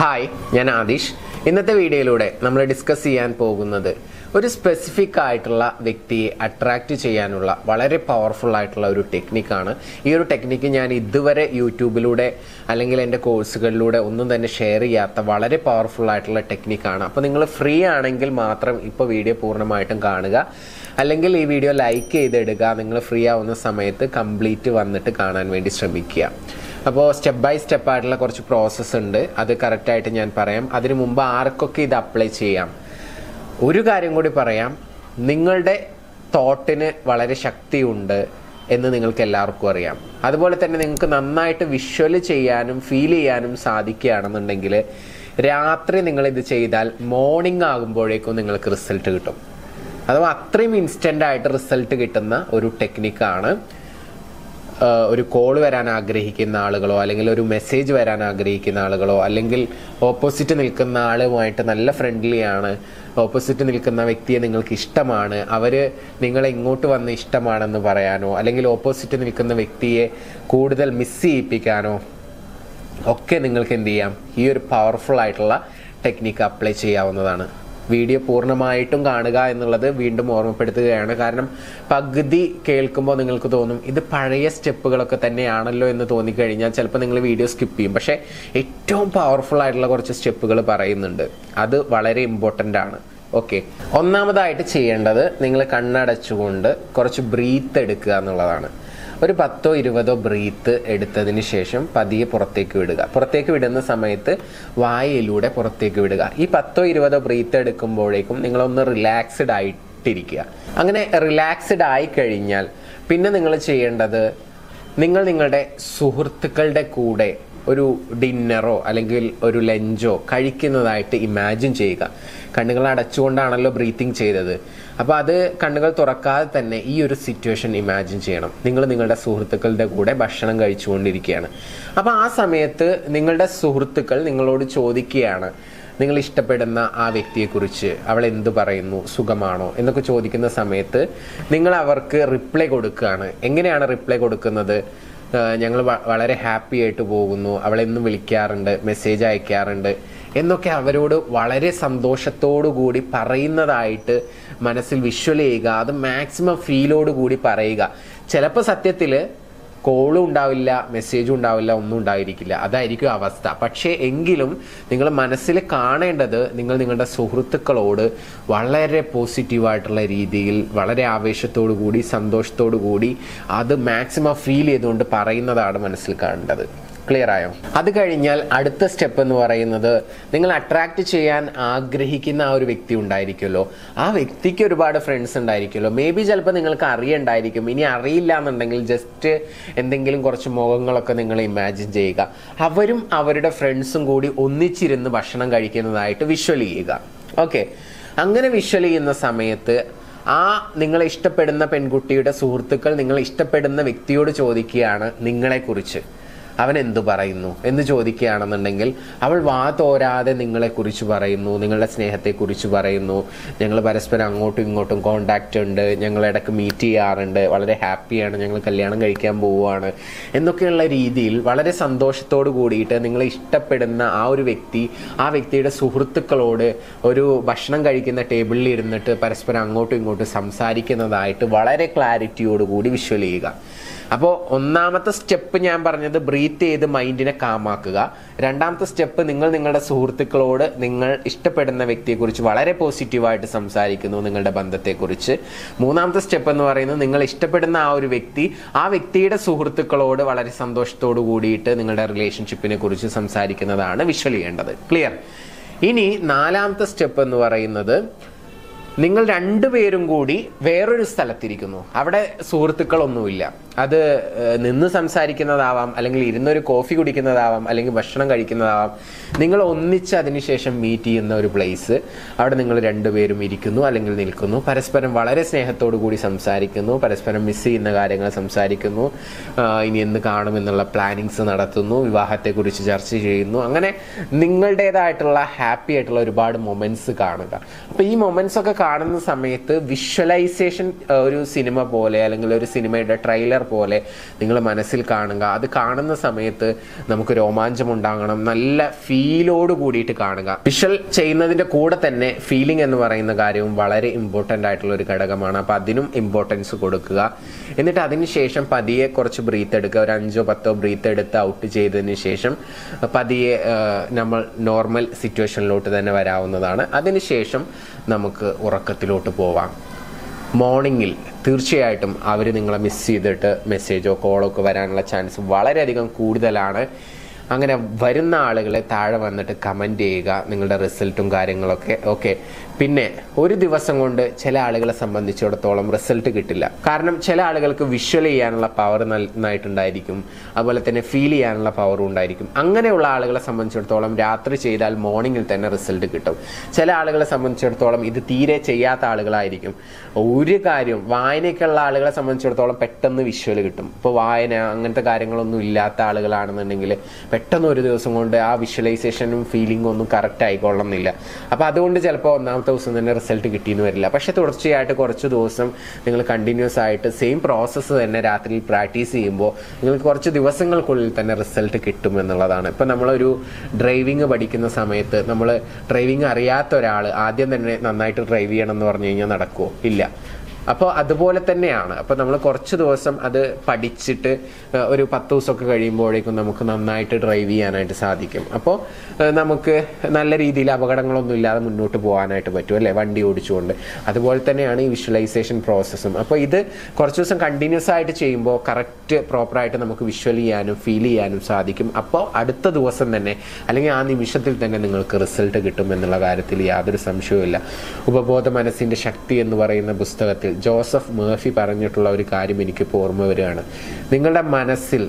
hi ഞാൻ ആദിഷ് ഇന്നത്തെ വീഡിയോയിലൂടെ നമ്മൾ ഡിസ്കസ് ചെയ്യാൻ പോകുന്നത് ഒരു സ്പെസിഫിക് ആയിട്ടുള്ള വ്യക്തിയെ അട്രാക്റ്റ് ചെയ്യാനുള്ള വളരെ പവർഫുൾ ആയിട്ടുള്ള ഒരു ടെക്നിക്കാണ് ഈ ഒരു ടെക്നിക്ക് ഞാൻ ഇതുവരെ യൂട്യൂബിലൂടെ അല്ലെങ്കിൽ എൻ്റെ കോഴ്സുകളിലൂടെ ഒന്നും തന്നെ ഷെയർ ചെയ്യാത്ത വളരെ പവർഫുൾ ആയിട്ടുള്ള ടെക്നിക്കാണ് അപ്പോൾ നിങ്ങൾ ഫ്രീ ആണെങ്കിൽ മാത്രം ഇപ്പോൾ വീഡിയോ പൂർണ്ണമായിട്ടും കാണുക അല്ലെങ്കിൽ ഈ വീഡിയോ ലൈക്ക് ചെയ്തിടുക നിങ്ങൾ ഫ്രീ ആവുന്ന സമയത്ത് കംപ്ലീറ്റ് വന്നിട്ട് കാണാൻ വേണ്ടി ശ്രമിക്കുക അപ്പോൾ സ്റ്റെപ്പ് ബൈ സ്റ്റെപ്പ് ആയിട്ടുള്ള കുറച്ച് പ്രോസസ്സ് ഉണ്ട് അത് കറക്റ്റായിട്ട് ഞാൻ പറയാം അതിനു മുമ്പ് ആർക്കൊക്കെ ഇത് അപ്ലൈ ചെയ്യാം ഒരു കാര്യം കൂടി പറയാം നിങ്ങളുടെ തോട്ടിന് വളരെ ശക്തിയുണ്ട് എന്ന് നിങ്ങൾക്ക് എല്ലാവർക്കും അറിയാം അതുപോലെ തന്നെ നിങ്ങൾക്ക് നന്നായിട്ട് വിഷ്വൽ ചെയ്യാനും ഫീൽ ചെയ്യാനും സാധിക്കുകയാണെന്നുണ്ടെങ്കിൽ രാത്രി നിങ്ങൾ ഇത് ചെയ്താൽ മോർണിംഗ് ആകുമ്പോഴേക്കും നിങ്ങൾക്ക് റിസൾട്ട് കിട്ടും അഥവാ അത്രയും ഇൻസ്റ്റന്റ് ആയിട്ട് റിസൾട്ട് കിട്ടുന്ന ഒരു ടെക്നിക്കാണ് ആഹ് ഒരു കോൾ വരാൻ ആഗ്രഹിക്കുന്ന ആളുകളോ അല്ലെങ്കിൽ ഒരു മെസ്സേജ് വരാൻ ആഗ്രഹിക്കുന്ന ആളുകളോ അല്ലെങ്കിൽ ഓപ്പോസിറ്റ് നിൽക്കുന്ന ആളുമായിട്ട് നല്ല ഫ്രണ്ട്ലി ആണ് ഓപ്പോസിറ്റ് നിൽക്കുന്ന വ്യക്തിയെ നിങ്ങൾക്ക് ഇഷ്ടമാണ് അവർ നിങ്ങളെ ഇങ്ങോട്ട് വന്ന് ഇഷ്ടമാണെന്ന് പറയാനോ അല്ലെങ്കിൽ ഓപ്പോസിറ്റ് നിൽക്കുന്ന വ്യക്തിയെ കൂടുതൽ മിസ് ചെയ്യിപ്പിക്കാനോ ഒക്കെ നിങ്ങൾക്ക് എന്ത് ചെയ്യാം ഈ ഒരു പവർഫുൾ ആയിട്ടുള്ള ടെക്നിക്ക് അപ്ലൈ ചെയ്യാവുന്നതാണ് വീഡിയോ പൂർണ്ണമായിട്ടും കാണുക എന്നുള്ളത് വീണ്ടും ഓർമ്മപ്പെടുത്തുകയാണ് കാരണം പകുതി കേൾക്കുമ്പോൾ നിങ്ങൾക്ക് തോന്നും ഇത് പഴയ സ്റ്റെപ്പുകളൊക്കെ തന്നെയാണല്ലോ എന്ന് തോന്നിക്കഴിഞ്ഞാൽ ചിലപ്പോൾ നിങ്ങൾ വീഡിയോ സ്കിപ്പ് ചെയ്യും പക്ഷേ ഏറ്റവും പവർഫുൾ ആയിട്ടുള്ള കുറച്ച് സ്റ്റെപ്പുകൾ പറയുന്നുണ്ട് അത് വളരെ ഇമ്പോർട്ടൻ്റ് ആണ് ഓക്കെ ഒന്നാമതായിട്ട് ചെയ്യേണ്ടത് നിങ്ങൾ കണ്ണടച്ചുകൊണ്ട് കുറച്ച് ബ്രീത്ത് എടുക്കുക എന്നുള്ളതാണ് ഒരു പത്തോ ഇരുപതോ ബ്രീത്ത് എടുത്തതിന് ശേഷം പതിയെ പുറത്തേക്ക് വിടുക പുറത്തേക്ക് വിടുന്ന സമയത്ത് വായയിലൂടെ പുറത്തേക്ക് വിടുക ഈ പത്തോ ഇരുപതോ ബ്രീത്ത് എടുക്കുമ്പോഴേക്കും നിങ്ങളൊന്ന് റിലാക്സ്ഡ് ആയിട്ടിരിക്കുക അങ്ങനെ റിലാക്സ്ഡ് ആയി കഴിഞ്ഞാൽ പിന്നെ നിങ്ങൾ ചെയ്യേണ്ടത് നിങ്ങൾ നിങ്ങളുടെ സുഹൃത്തുക്കളുടെ കൂടെ ഒരു ഡിന്നറോ അല്ലെങ്കിൽ ഒരു ലഞ്ചോ കഴിക്കുന്നതായിട്ട് ഇമാജിൻ ചെയ്യുക കണ്ണുകൾ അടച്ചുകൊണ്ടാണല്ലോ ബ്രീത്തിങ് ചെയ്തത് അപ്പോൾ അത് കണ്ണുകൾ തുറക്കാതെ തന്നെ ഈ ഒരു സിറ്റുവേഷൻ ഇമാജിൻ ചെയ്യണം നിങ്ങൾ നിങ്ങളുടെ സുഹൃത്തുക്കളുടെ കൂടെ ഭക്ഷണം കഴിച്ചുകൊണ്ടിരിക്കുകയാണ് അപ്പോൾ ആ സമയത്ത് നിങ്ങളുടെ സുഹൃത്തുക്കൾ നിങ്ങളോട് ചോദിക്കുകയാണ് നിങ്ങൾ ഇഷ്ടപ്പെടുന്ന ആ വ്യക്തിയെക്കുറിച്ച് അവൾ എന്തു പറയുന്നു സുഖമാണോ എന്നൊക്കെ ചോദിക്കുന്ന സമയത്ത് നിങ്ങൾ അവർക്ക് റിപ്ലൈ കൊടുക്കുകയാണ് എങ്ങനെയാണ് റിപ്ലൈ കൊടുക്കുന്നത് ഞങ്ങൾ വളരെ ഹാപ്പി ആയിട്ട് പോകുന്നു അവളെന്നും വിളിക്കാറുണ്ട് മെസ്സേജ് അയക്കാറുണ്ട് എന്നൊക്കെ അവരോട് വളരെ സന്തോഷത്തോടു കൂടി പറയുന്നതായിട്ട് മനസ്സിൽ വിഷ്വൽ ചെയ്യുക അത് മാക്സിമം ഫീലോട് കൂടി പറയുക ചിലപ്പോൾ സത്യത്തിൽ കോളും ഉണ്ടാവില്ല മെസ്സേജും ഉണ്ടാവില്ല ഒന്നും ഉണ്ടായിരിക്കില്ല അതായിരിക്കും അവസ്ഥ പക്ഷേ എങ്കിലും നിങ്ങൾ മനസ്സിൽ കാണേണ്ടത് നിങ്ങൾ നിങ്ങളുടെ സുഹൃത്തുക്കളോട് വളരെ പോസിറ്റീവായിട്ടുള്ള രീതിയിൽ വളരെ ആവേശത്തോടു കൂടി സന്തോഷത്തോടു കൂടി അത് മാക്സിമം ഫീൽ ചെയ്തുകൊണ്ട് പറയുന്നതാണ് മനസ്സിൽ കാണേണ്ടത് ക്ലിയർ ആയോ അത് കഴിഞ്ഞാൽ അടുത്ത സ്റ്റെപ്പ് എന്ന് പറയുന്നത് നിങ്ങൾ അട്രാക്ട് ചെയ്യാൻ ആഗ്രഹിക്കുന്ന ആ ഒരു വ്യക്തി ഉണ്ടായിരിക്കുമല്ലോ ആ വ്യക്തിക്ക് ഒരുപാട് ഫ്രണ്ട്സ് ഉണ്ടായിരിക്കുമല്ലോ മേ ബി ചിലപ്പോൾ നിങ്ങൾക്ക് അറിയണ്ടായിരിക്കും ഇനി അറിയില്ല എന്നുണ്ടെങ്കിൽ ജസ്റ്റ് എന്തെങ്കിലും കുറച്ച് മുഖങ്ങളൊക്കെ നിങ്ങൾ ഇമാജിൻ ചെയ്യുക അവരും അവരുടെ ഫ്രണ്ട്സും കൂടി ഒന്നിച്ചിരുന്ന് ഭക്ഷണം കഴിക്കുന്നതായിട്ട് വിഷ്വൽ ചെയ്യുക ഓക്കെ അങ്ങനെ വിഷ്വൽ ചെയ്യുന്ന സമയത്ത് ആ നിങ്ങളെ ഇഷ്ടപ്പെടുന്ന പെൺകുട്ടിയുടെ സുഹൃത്തുക്കൾ നിങ്ങൾ ഇഷ്ടപ്പെടുന്ന വ്യക്തിയോട് ചോദിക്കുകയാണ് നിങ്ങളെക്കുറിച്ച് അവൻ എന്തു പറയുന്നു എന്ന് ചോദിക്കുകയാണെന്നുണ്ടെങ്കിൽ അവൾ വാ തോരാതെ നിങ്ങളെക്കുറിച്ച് പറയുന്നു നിങ്ങളുടെ സ്നേഹത്തെക്കുറിച്ച് പറയുന്നു ഞങ്ങൾ പരസ്പരം അങ്ങോട്ടും ഇങ്ങോട്ടും കോണ്ടാക്റ്റ് ഉണ്ട് ഞങ്ങൾ ഇടയ്ക്ക് മീറ്റ് ചെയ്യാറുണ്ട് വളരെ ഹാപ്പിയാണ് ഞങ്ങൾ കല്യാണം കഴിക്കാൻ പോവുകയാണ് എന്നൊക്കെയുള്ള രീതിയിൽ വളരെ സന്തോഷത്തോട് കൂടിയിട്ട് നിങ്ങൾ ഇഷ്ടപ്പെടുന്ന ആ ഒരു വ്യക്തി ആ വ്യക്തിയുടെ സുഹൃത്തുക്കളോട് ഒരു ഭക്ഷണം കഴിക്കുന്ന ടേബിളിൽ ഇരുന്നിട്ട് പരസ്പരം അങ്ങോട്ടും ഇങ്ങോട്ടും സംസാരിക്കുന്നതായിട്ട് വളരെ ക്ലാരിറ്റിയോട് കൂടി വിഷ്വൽ ചെയ്യുക അപ്പോൾ ഒന്നാമത്തെ സ്റ്റെപ്പ് ഞാൻ പറഞ്ഞത് ബ്രീത്ത് ചെയ്ത് മൈൻഡിനെ കാമാക്കുക രണ്ടാമത്തെ സ്റ്റെപ്പ് നിങ്ങൾ നിങ്ങളുടെ സുഹൃത്തുക്കളോട് നിങ്ങൾ ഇഷ്ടപ്പെടുന്ന വ്യക്തിയെക്കുറിച്ച് വളരെ പോസിറ്റീവായിട്ട് സംസാരിക്കുന്നു നിങ്ങളുടെ ബന്ധത്തെക്കുറിച്ച് മൂന്നാമത്തെ സ്റ്റെപ്പ് എന്ന് പറയുന്നത് നിങ്ങൾ ഇഷ്ടപ്പെടുന്ന ആ ഒരു വ്യക്തി ആ വ്യക്തിയുടെ സുഹൃത്തുക്കളോട് വളരെ സന്തോഷത്തോടു കൂടിയിട്ട് നിങ്ങളുടെ റിലേഷൻഷിപ്പിനെ കുറിച്ച് സംസാരിക്കുന്നതാണ് വിഷ്വൽ ചെയ്യേണ്ടത് ക്ലിയർ ഇനി നാലാമത്തെ സ്റ്റെപ്പ് എന്ന് പറയുന്നത് നിങ്ങൾ രണ്ടുപേരും കൂടി വേറൊരു സ്ഥലത്തിരിക്കുന്നു അവിടെ സുഹൃത്തുക്കളൊന്നുമില്ല അത് ഏഹ്, നിന്ന് സംസാരിക്കുന്നതാവാം അല്ലെങ്കിൽ ഇരുന്നൊരു കോഫി കുടിക്കുന്നതാവാം അല്ലെങ്കിൽ ഭക്ഷണം കഴിക്കുന്നതാവാം നിങ്ങൾ ഒന്നിച്ച് അതിനുശേഷം മീറ്റ് ചെയ്യുന്ന ഒരു പ്ലേസ് അവിടെ നിങ്ങൾ രണ്ടുപേരും ഇരിക്കുന്നു അല്ലെങ്കിൽ നിൽക്കുന്നു പരസ്പരം വളരെ സ്നേഹത്തോടു കൂടി സംസാരിക്കുന്നു പരസ്പരം മിസ് ചെയ്യുന്ന കാര്യങ്ങൾ സംസാരിക്കുന്നു ആഹ്, ഇനി എന്ന് കാണുമെന്നുള്ള പ്ലാനിങ്സ് നടത്തുന്നു വിവാഹത്തെക്കുറിച്ച് ചർച്ച ചെയ്യുന്നു അങ്ങനെ നിങ്ങളുടേതായിട്ടുള്ള ഹാപ്പി ആയിട്ടുള്ള ഒരുപാട് മൊമെന്റ്സ് കാണുക അപ്പോൾ ഈ മൊമെന്റ്സ് ഒക്കെ കാണുന്ന സമയത്ത് വിഷ്വലൈസേഷൻ ഒരു സിനിമ പോലെ അല്ലെങ്കിൽ ഒരു സിനിമയുടെ ട്രെയിലർ പോലെ നിങ്ങൾ മനസ്സിൽ കാണുക അത് കാണുന്ന സമയത്ത് നമുക്ക് രോമാഞ്ചം ഉണ്ടാകണം നല്ല ഫീലോട് കൂടിയിട്ട് കാണുക വിഷ്വൽ ചെയ്യുന്നതിന്റെ കൂടെ തന്നെ ഫീലിംഗ് എന്ന് പറയുന്ന കാര്യവും വളരെ ഇമ്പോർട്ടൻ്റ് ആയിട്ടുള്ള ഒരു ഘടകമാണ് അപ്പോൾ അതിനും ഇമ്പോർട്ടൻസ് കൊടുക്കുക എന്നിട്ട് അതിനുശേഷം പതിയെ കുറച്ച് ബ്രീത്ത് എടുക്കുക ഒരു അഞ്ചോ പത്തോ ബ്രീത്ത് എടുത്ത് ഔട്ട് ചെയ്തതിന് ശേഷം പതിയെ ആ, നമ്മൾ നോർമൽ സിറ്റുവേഷനിലോട്ട് തന്നെ വരാവുന്നതാണ് അതിനുശേഷം നമുക്ക് ഉറക്കത്തിലോട്ട് പോവാം മോർണിംഗിൽ തീർച്ചയായിട്ടും അവർ നിങ്ങളെ മിസ് ചെയ്തിട്ട് മെസ്സേജോ കോളോ ഒക്കെ വരാനുള്ള ചാൻസ് വളരെയധികം കൂടുതലാണ് അങ്ങനെ വരുന്ന ആളുകളെ താഴെ വന്നിട്ട് കമൻറ്റ് ചെയ്യുക നിങ്ങളുടെ റിസൾട്ടും കാര്യങ്ങളൊക്കെ ഓക്കെ പിന്നെ ഒരു ദിവസം കൊണ്ട് ചില ആളുകളെ സംബന്ധിച്ചിടത്തോളം റിസൾട്ട് കിട്ടില്ല കാരണം ചില ആളുകൾക്ക് വിഷ്വൽ ചെയ്യാനുള്ള പവർ നന്നായിട്ടുണ്ടായിരിക്കും അതുപോലെ തന്നെ ഫീൽ ചെയ്യാനുള്ള പവറും ഉണ്ടായിരിക്കും അങ്ങനെയുള്ള ആളുകളെ സംബന്ധിച്ചിടത്തോളം രാത്രി ചെയ്താൽ മോർണിംഗിൽ തന്നെ റിസൾട്ട് കിട്ടും ചില ആളുകളെ സംബന്ധിച്ചിടത്തോളം ഇത് തീരെ ചെയ്യാത്ത ആളുകളായിരിക്കും ഒരു കാര്യം വായനയ്ക്കുള്ള ആളുകളെ സംബന്ധിച്ചിടത്തോളം പെട്ടെന്ന് വിഷ്വൽ കിട്ടും ഇപ്പോൾ വായന അങ്ങനത്തെ കാര്യങ്ങളൊന്നും ഇല്ലാത്ത ആളുകളാണെന്നുണ്ടെങ്കിൽ പെട്ടെന്ന് ഒരു ദിവസം കൊണ്ട് ആ വിഷ്വലൈസേഷനും ഫീലിംഗും ഒന്നും കറക്റ്റ് ആയിക്കൊള്ളുന്നില്ല അപ്പോൾ അതുകൊണ്ട് ചിലപ്പോൾ ഒന്നാമത്തെ ദിവസം തന്നെ റിസൾട്ട് കിട്ടിയെന്ന് വരില്ല പക്ഷെ തുടർച്ചയായിട്ട് കുറച്ച് ദിവസം നിങ്ങൾ കണ്ടിന്യൂസ് ആയിട്ട് സെയിം പ്രോസസ്സ് തന്നെ രാത്രിയിൽ പ്രാക്ടീസ് ചെയ്യുമ്പോൾ നിങ്ങൾക്ക് കുറച്ച് ദിവസങ്ങൾക്കുള്ളിൽ തന്നെ റിസൾട്ട് കിട്ടും എന്നുള്ളതാണ് ഇപ്പം നമ്മളൊരു ഡ്രൈവിംഗ് പഠിക്കുന്ന സമയത്ത് നമ്മൾ ഡ്രൈവിംഗ് അറിയാത്ത ഒരാൾ ആദ്യം തന്നെ നന്നായിട്ട് ഡ്രൈവ് ചെയ്യണം എന്ന് പറഞ്ഞു കഴിഞ്ഞാൽ നടക്കുമോ ഇല്ല അപ്പോൾ അതുപോലെ തന്നെയാണ് അപ്പോൾ നമ്മൾ കുറച്ച് ദിവസം അത് പഠിച്ചിട്ട് ഏഹ്, ഒരു പത്ത് ദിവസമൊക്കെ കഴിയുമ്പോഴേക്കും നമുക്ക് നന്നായിട്ട് ഡ്രൈവ് ചെയ്യാനായിട്ട് സാധിക്കും അപ്പോൾ ഏഹ്, നമുക്ക് നല്ല രീതിയിൽ അപകടങ്ങളൊന്നും ഇല്ലാതെ മുന്നോട്ട് പോകാനായിട്ട് പറ്റും അല്ലേ വണ്ടി ഓടിച്ചുകൊണ്ട് അതുപോലെ തന്നെയാണ് ഈ വിഷ്വലൈസേഷൻ പ്രോസസ്സും അപ്പോൾ ഇത് കുറച്ച് ദിവസം കണ്ടിന്യൂസ് ആയിട്ട് ചെയ്യുമ്പോൾ കറക്റ്റ് പ്രോപ്പറായിട്ട് നമുക്ക് വിഷ്വൽ ചെയ്യാനും ഫീൽ ചെയ്യാനും സാധിക്കും അപ്പോൾ അടുത്ത ദിവസം തന്നെ അല്ലെങ്കിൽ ആ നിമിഷത്തിൽ തന്നെ നിങ്ങൾക്ക് റിസൾട്ട് കിട്ടും എന്നുള്ള കാര്യത്തിൽ യാതൊരു സംശയവുമില്ല ഉപബോധ മനസ്സിന്റെ ശക്തി എന്ന് പറയുന്ന പുസ്തകത്തിൽ ജോസഫ് മേഫി പറഞ്ഞിട്ടുള്ള ഒരു കാര്യം എനിക്കിപ്പോൾ ഓർമ്മ വരികയാണ് നിങ്ങളുടെ മനസ്സിൽ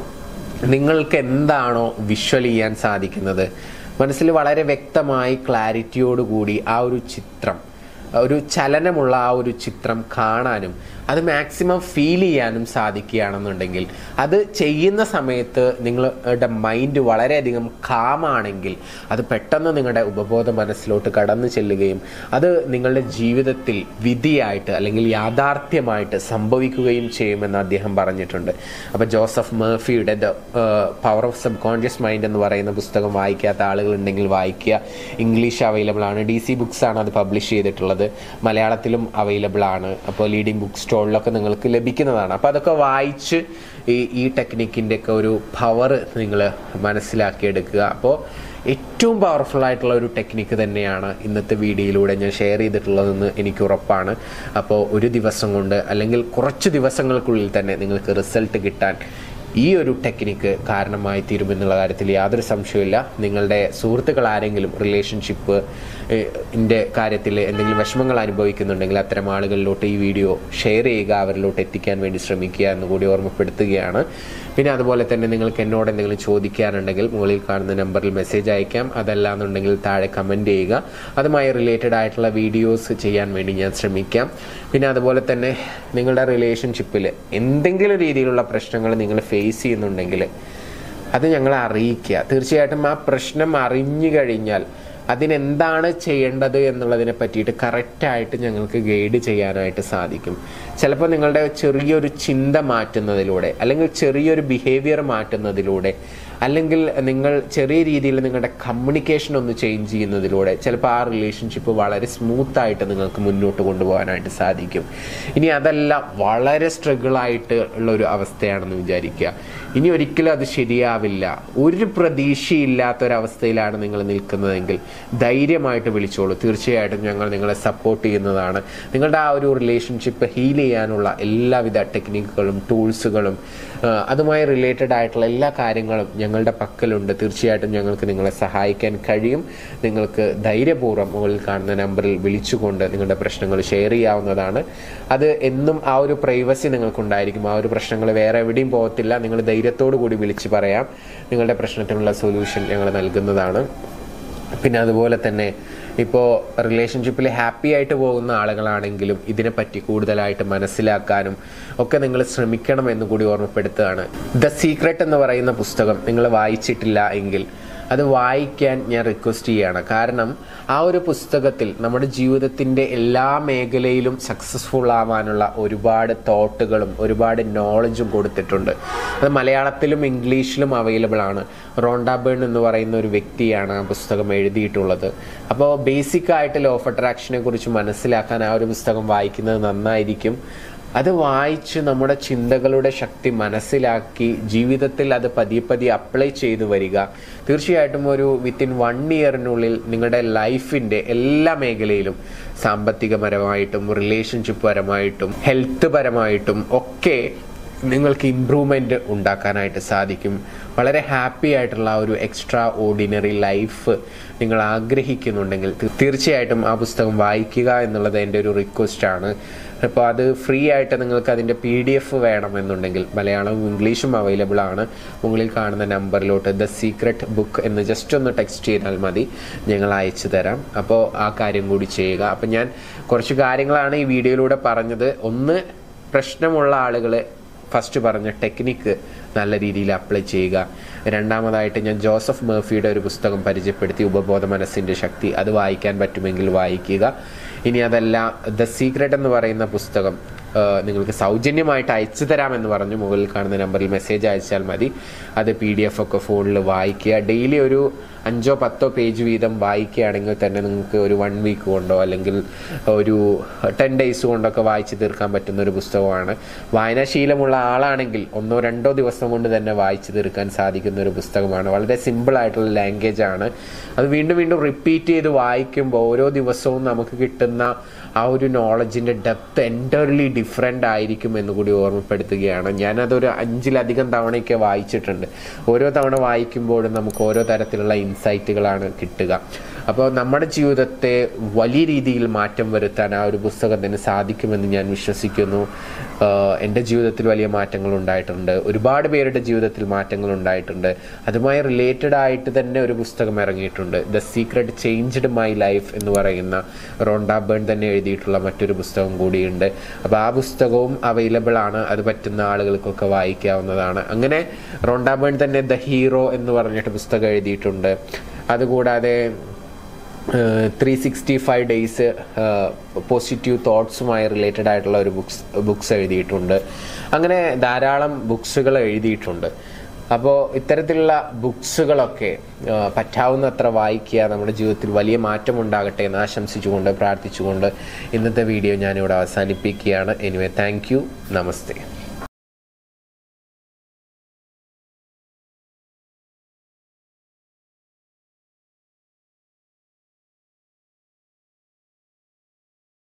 നിങ്ങൾക്ക് എന്താണോ വിഷ്വൽ ചെയ്യാൻ സാധിക്കുന്നത് മനസ്സിൽ വളരെ വ്യക്തമായി ക്ലാരിറ്റിയോടുകൂടി ആ ഒരു ചിത്രം ഒരു ചലനമുള്ള ആ ഒരു ചിത്രം കാണാനും അത് മാക്സിമം ഫീൽ ചെയ്യാനും സാധിക്കുകയാണെന്നുണ്ടെങ്കിൽ അത് ചെയ്യുന്ന സമയത്ത് നിങ്ങളുടെ മൈൻഡ് വളരെയധികം കാമാണെങ്കിൽ അത് പെട്ടെന്ന് നിങ്ങളുടെ ഉപബോധ മനസ്സിലോട്ട് കടന്നു ചെല്ലുകയും അത് നിങ്ങളുടെ ജീവിതത്തിൽ വിധിയായിട്ട് അല്ലെങ്കിൽ യാഥാർത്ഥ്യമായിട്ട് സംഭവിക്കുകയും ചെയ്യുമെന്ന് അദ്ദേഹം പറഞ്ഞിട്ടുണ്ട് അപ്പോൾ ജോസഫ് മേഫിയുടെ the power of subconscious mind എന്ന് പറയുന്ന പുസ്തകം വായിക്കാത്ത ആളുകളുണ്ടെങ്കിൽ വായിക്കുക ഇംഗ്ലീഷ് അവൈലബിൾ ആണ് ഡി സി ബുക്സ് ആണ് അത് പബ്ലിഷ് ചെയ്തിട്ടുള്ളത് മലയാളത്തിലും അവൈലബിൾ ആണ് അപ്പോൾ ലീഡിംഗ് ബുക്ക് സ്റ്റോളിലൊക്കെ നിങ്ങൾക്ക് ലഭിക്കുന്നതാണ് അപ്പോൾ അതൊക്കെ വായിച്ച് ഈ ഈ ടെക്നിക്കിൻ്റെ ഒക്കെ ഒരു പവർ നിങ്ങൾ മനസ്സിലാക്കിയെടുക്കുക അപ്പോൾ ഏറ്റവും പവർഫുൾ ആയിട്ടുള്ള ഒരു ടെക്നിക്ക് തന്നെയാണ് ഇന്നത്തെ വീഡിയോയിലൂടെ ഞാൻ ഷെയർ ചെയ്തിട്ടുള്ളതെന്ന് എനിക്ക് ഉറപ്പാണ് അപ്പോൾ ഒരു ദിവസം കൊണ്ട് അല്ലെങ്കിൽ കുറച്ച് ദിവസങ്ങൾക്കുള്ളിൽ തന്നെ നിങ്ങൾക്ക് റിസൾട്ട് കിട്ടാൻ ഈ ഒരു ടെക്നിക്ക് കാരണമായി തീരുമെന്നുള്ള കാര്യത്തിൽ യാതൊരു സംശയമില്ല നിങ്ങളുടെ സുഹൃത്തുക്കൾ ആരെങ്കിലും റിലേഷൻഷിപ്പ് ൻ്റെ കാര്യത്തിൽ എന്തെങ്കിലും വിഷമങ്ങൾ അനുഭവിക്കുന്നുണ്ടെങ്കിൽ അത്തരം ആളുകളിലോട്ട് ഈ വീഡിയോ ഷെയർ ചെയ്യുക അവരിലോട്ട് എത്തിക്കാൻ വേണ്ടി ശ്രമിക്കുക എന്ന് കൂടി ഓർമ്മപ്പെടുത്തുകയാണ് പിന്നെ അതുപോലെ തന്നെ നിങ്ങൾക്ക് എന്നോട് എന്തെങ്കിലും ചോദിക്കാനുണ്ടെങ്കിൽ മുകളിൽ കാണുന്ന നമ്പറിൽ മെസ്സേജ് അയക്കാം അതല്ലാന്നുണ്ടെങ്കിൽ താഴെ കമൻറ്റ് ചെയ്യുക അതുമായി റിലേറ്റഡ് ആയിട്ടുള്ള വീഡിയോസ് ചെയ്യാൻ വേണ്ടി ഞാൻ ശ്രമിക്കാം പിന്നെ അതുപോലെ തന്നെ നിങ്ങളുടെ റിലേഷൻഷിപ്പിൽ എന്തെങ്കിലും രീതിയിലുള്ള പ്രശ്നങ്ങൾ നിങ്ങൾ ഫേസ് ചെയ്യുന്നുണ്ടെങ്കിൽ അത് ഞങ്ങളെ അറിയിക്കുക തീർച്ചയായിട്ടും ആ പ്രശ്നം അറിഞ്ഞു കഴിഞ്ഞാൽ അതിനെന്താണ് ചെയ്യേണ്ടത് എന്നുള്ളതിനെ പറ്റിയിട്ട് കറക്റ്റായിട്ട് ഞങ്ങൾക്ക് ഗൈഡ് ചെയ്യാനായിട്ട് സാധിക്കും ചിലപ്പോൾ നിങ്ങളുടെ ചെറിയൊരു ചിന്ത മാറ്റുന്നതിലൂടെ അല്ലെങ്കിൽ ചെറിയൊരു ബിഹേവിയർ മാറ്റുന്നതിലൂടെ അല്ലെങ്കിൽ നിങ്ങൾ ചെറിയ രീതിയിൽ നിങ്ങളുടെ കമ്മ്യൂണിക്കേഷൻ ഒന്ന് ചേഞ്ച് ചെയ്യുന്നതിലൂടെ ചിലപ്പോൾ ആ റിലേഷൻഷിപ്പ് വളരെ സ്മൂത്ത് ആയിട്ട് നിങ്ങൾക്ക് മുന്നോട്ട് കൊണ്ടുപോകാനായിട്ട് സാധിക്കും ഇനി അതല്ല വളരെ സ്ട്രഗിൾ ആയിട്ട് ഉള്ള ഒരു അവസ്ഥയാണെന്ന് വിചാരിക്കുക ഇനി ഒരിക്കലും അത് ശരിയാവില്ല ഒരു പ്രതീക്ഷയില്ലാത്ത ഒരവസ്ഥയിലാണ് നിങ്ങൾ നിൽക്കുന്നതെങ്കിൽ ധൈര്യമായിട്ട് വിളിച്ചോളൂ തീർച്ചയായിട്ടും ഞങ്ങൾ നിങ്ങളെ സപ്പോർട്ട് ചെയ്യുന്നതാണ് നിങ്ങളുടെ ആ ഒരു റിലേഷൻഷിപ്പ് ഹീൽ ചെയ്യാനുള്ള എല്ലാവിധ ടെക്നിക്കുകളും ടൂൾസുകളും അതുമായി റിലേറ്റഡ് ആയിട്ടുള്ള എല്ലാ കാര്യങ്ങളും ഞങ്ങളുടെ പക്കലുണ്ട് തീർച്ചയായിട്ടും ഞങ്ങൾക്ക് നിങ്ങളെ സഹായിക്കാൻ കഴിയും നിങ്ങൾക്ക് ധൈര്യപൂർവ്വം മുകളിൽ കാണുന്ന നമ്പറിൽ വിളിച്ചുകൊണ്ട് നിങ്ങളുടെ പ്രശ്നങ്ങൾ ഷെയർ ചെയ്യാവുന്നതാണ് അത് എന്നും ആ ഒരു പ്രൈവസി നിങ്ങൾക്കുണ്ടായിരിക്കും ആ ഒരു പ്രശ്നങ്ങൾ വേറെ എവിടെയും പോകത്തില്ല നിങ്ങൾ ധൈര്യത്തോടു കൂടി വിളിച്ച് പറയാം നിങ്ങളുടെ പ്രശ്നത്തിനുള്ള സൊല്യൂഷൻ ഞങ്ങൾ നൽകുന്നതാണ് പിന്നെ അതുപോലെ തന്നെ ഇപ്പോൾ റിലേഷൻഷിപ്പിൽ ഹാപ്പി ആയിട്ട് പോകുന്ന ആളുകളാണെങ്കിലും ഇതിനെപ്പറ്റി കൂടുതലായിട്ട് മനസ്സിലാക്കാനും ഒക്കെ നിങ്ങൾ ശ്രമിക്കണം എന്ന് കൂടി ഓർമ്മപ്പെടുത്തുകയാണ് ദ സീക്രട്ട് എന്ന് പറയുന്ന പുസ്തകം നിങ്ങൾ വായിച്ചിട്ടില്ല എങ്കിൽ അത് വായിക്കാൻ ഞാൻ റിക്വസ്റ്റ് ചെയ്യുകയാണ് കാരണം ആ ഒരു പുസ്തകത്തിൽ നമ്മുടെ ജീവിതത്തിൻ്റെ എല്ലാ മേഖലയിലും സക്സസ്ഫുൾ ആവാനുള്ള ഒരുപാട് തോട്ടുകളും ഒരുപാട് നോളജും കൊടുത്തിട്ടുണ്ട് അത് മലയാളത്തിലും ഇംഗ്ലീഷിലും അവൈലബിൾ ആണ് റോണ്ട ബേൺ എന്ന് പറയുന്ന ഒരു വ്യക്തിയാണ് ആ പുസ്തകം എഴുതിയിട്ടുള്ളത് അപ്പോൾ ബേസിക് ആയിട്ട് ലോ ഓഫ് അട്രാക്ഷനെ കുറിച്ച് മനസ്സിലാക്കാൻ ആ ഒരു പുസ്തകം വായിക്കുന്നത് നന്നായിരിക്കും അത് വായിച്ച് നമ്മുടെ ചിന്തകളുടെ ശക്തി മനസ്സിലാക്കി ജീവിതത്തിൽ അത് പതിയെ പതിയെ അപ്ലൈ ചെയ്തു വരിക തീർച്ചയായിട്ടും ഒരു വിത്തിൻ വൺ ഇയറിനുള്ളിൽ നിങ്ങളുടെ ലൈഫിന്റെ എല്ലാ മേഖലയിലും സാമ്പത്തികപരമായിട്ടും റിലേഷൻഷിപ്പ് പരമായിട്ടും ഹെൽത്ത് പരമായിട്ടും ഒക്കെ നിങ്ങൾക്ക് ഇമ്പ്രൂവ്മെന്റ് ഉണ്ടാക്കാനായിട്ട് സാധിക്കും വളരെ ഹാപ്പി ആയിട്ടുള്ള ഒരു എക്സ്ട്രാ ഓർഡിനറി ലൈഫ് നിങ്ങൾ ആഗ്രഹിക്കുന്നുണ്ടെങ്കിൽ തീ- തീർച്ചയായിട്ടും ആ പുസ്തകം വായിക്കുക എന്നുള്ളത് എൻ്റെ ഒരു റിക്വസ്റ്റ് ആണ് അപ്പോൾ അത് ഫ്രീ ആയിട്ട് നിങ്ങൾക്ക് അതിൻ്റെ പി ഡി എഫ് വേണമെന്നുണ്ടെങ്കിൽ മലയാളവും ഇംഗ്ലീഷും അവൈലബിൾ ആണ് മുകളിൽ കാണുന്ന നമ്പറിലോട്ട് ദ സീക്രട്ട് ബുക്ക് എന്ന് ജസ്റ്റ് ഒന്ന് ടെക്സ്റ്റ് ചെയ്താൽ മതി ഞങ്ങൾ അയച്ചു തരാം അപ്പോൾ ആ കാര്യം കൂടി ചെയ്യുക അപ്പം ഞാൻ കുറച്ച് കാര്യങ്ങളാണ് ഈ വീഡിയോയിലൂടെ പറഞ്ഞത് ഒന്ന് പ്രശ്നമുള്ള ആളുകൾ ഫസ്റ്റ് പറഞ്ഞ ടെക്നിക്ക് നല്ല രീതിയിൽ അപ്ലൈ ചെയ്യുക രണ്ടാമതായിട്ട് ഞാൻ ജോസഫ് മേർഫിയുടെ ഒരു പുസ്തകം പരിചയപ്പെടുത്തി ഉപബോധ മനസ്സിൻ്റെ ശക്തി അത് വായിക്കാൻ പറ്റുമെങ്കിൽ വായിക്കുക ഇനി അതല്ല ദ സീക്രട്ട് എന്ന് പറയുന്ന പുസ്തകം ആ, നിങ്ങൾക്ക് സൗജന്യമായിട്ട് അയച്ചു തരാമെന്ന് പറഞ്ഞു മുകളിൽ കാണുന്ന നമ്പറിൽ മെസ്സേജ് അയച്ചാൽ മതി അത് പി ഡി എഫ് ഒക്കെ ഫോണിൽ വായിക്കുക ഡെയിലി ഒരു അഞ്ചോ പത്തോ പേജ് വീതം വായിക്കുകയാണെങ്കിൽ തന്നെ നിങ്ങൾക്ക് ഒരു വൺ വീക്ക് കൊണ്ടോ അല്ലെങ്കിൽ ഒരു ടെൻ ഡേയ്സ് കൊണ്ടൊക്കെ വായിച്ച് തീർക്കാൻ പറ്റുന്ന ഒരു പുസ്തകമാണ് വായനാശീലമുള്ള ആളാണെങ്കിൽ ഒന്നോ രണ്ടോ ദിവസം കൊണ്ട് തന്നെ വായിച്ച് തീർക്കാൻ സാധിക്കുന്ന ഒരു പുസ്തകമാണ് വളരെ സിമ്പിൾ ആയിട്ടുള്ള ലാംഗ്വേജ് ആണ് അത് വീണ്ടും വീണ്ടും റിപ്പീറ്റ് ചെയ്ത് വായിക്കുമ്പോൾ ഓരോ ദിവസവും നമുക്ക് കിട്ടുന്ന ആ ഒരു നോളജിന്റെ ഡെപ്ത് എൻറ്റയർലി ഡിഫറെൻ്റ് ആയിരിക്കും എന്ന് കൂടി ഓർമ്മപ്പെടുത്തുകയാണ് ഞാനതൊരു അഞ്ചിലധികം തവണയൊക്കെ വായിച്ചിട്ടുണ്ട് ഓരോ തവണ വായിക്കുമ്പോഴും നമുക്ക് ഓരോ തരത്തിലുള്ള ഇൻസൈറ്റുകളാണ് കിട്ടുക അപ്പോൾ നമ്മുടെ ജീവിതത്തെ വലിയ രീതിയിൽ മാറ്റം വരുത്താൻ ആ ഒരു പുസ്തകത്തിന് സാധിക്കുമെന്ന് ഞാൻ വിശ്വസിക്കുന്നു ആഹ് എൻ്റെ ജീവിതത്തിൽ വലിയ മാറ്റങ്ങൾ ഉണ്ടായിട്ടുണ്ട് ഒരുപാട് പേരുടെ ജീവിതത്തിൽ മാറ്റങ്ങൾ ഉണ്ടായിട്ടുണ്ട് അതുമായി റിലേറ്റഡ് ആയിട്ട് തന്നെ ഒരു പുസ്തകം ഇറങ്ങിയിട്ടുണ്ട് the secret changed my life എന്ന് പറയുന്ന റോണ്ട ബേൺ തന്നെ എഴുതിയിട്ടുള്ള മറ്റൊരു പുസ്തകം കൂടിയുണ്ട് അപ്പോൾ ആ പുസ്തകവും അവൈലബിൾ ആണ് അത് പറ്റുന്ന ആളുകൾക്കൊക്കെ വായിക്കാവുന്നതാണ് അങ്ങനെ റോണ്ട ബേൺ തന്നെ ദ ഹീറോ എന്ന് പറഞ്ഞിട്ട് പുസ്തകം എഴുതിയിട്ടുണ്ട് അതുകൂടാതെ three sixty five days positive തോട്ട്സുമായി റിലേറ്റഡ് ആയിട്ടുള്ള ഒരു ബുക്സ് ബുക്സ് എഴുതിയിട്ടുണ്ട് അങ്ങനെ ധാരാളം ബുക്സുകൾ എഴുതിയിട്ടുണ്ട് അപ്പോൾ ഇത്തരത്തിലുള്ള ബുക്സുകളൊക്കെ ആ, പറ്റാവുന്നത്ര വായിക്കുക നമ്മുടെ ജീവിതത്തിൽ വലിയ മാറ്റം ഉണ്ടാകട്ടെ എന്ന് ആശംസിച്ചുകൊണ്ട് പ്രാർത്ഥിച്ചുകൊണ്ട് ഇന്നത്തെ വീഡിയോ ഞാനിവിടെ അവസാനിപ്പിക്കുകയാണ് എനിവേ താങ്ക് യു നമസ്തേ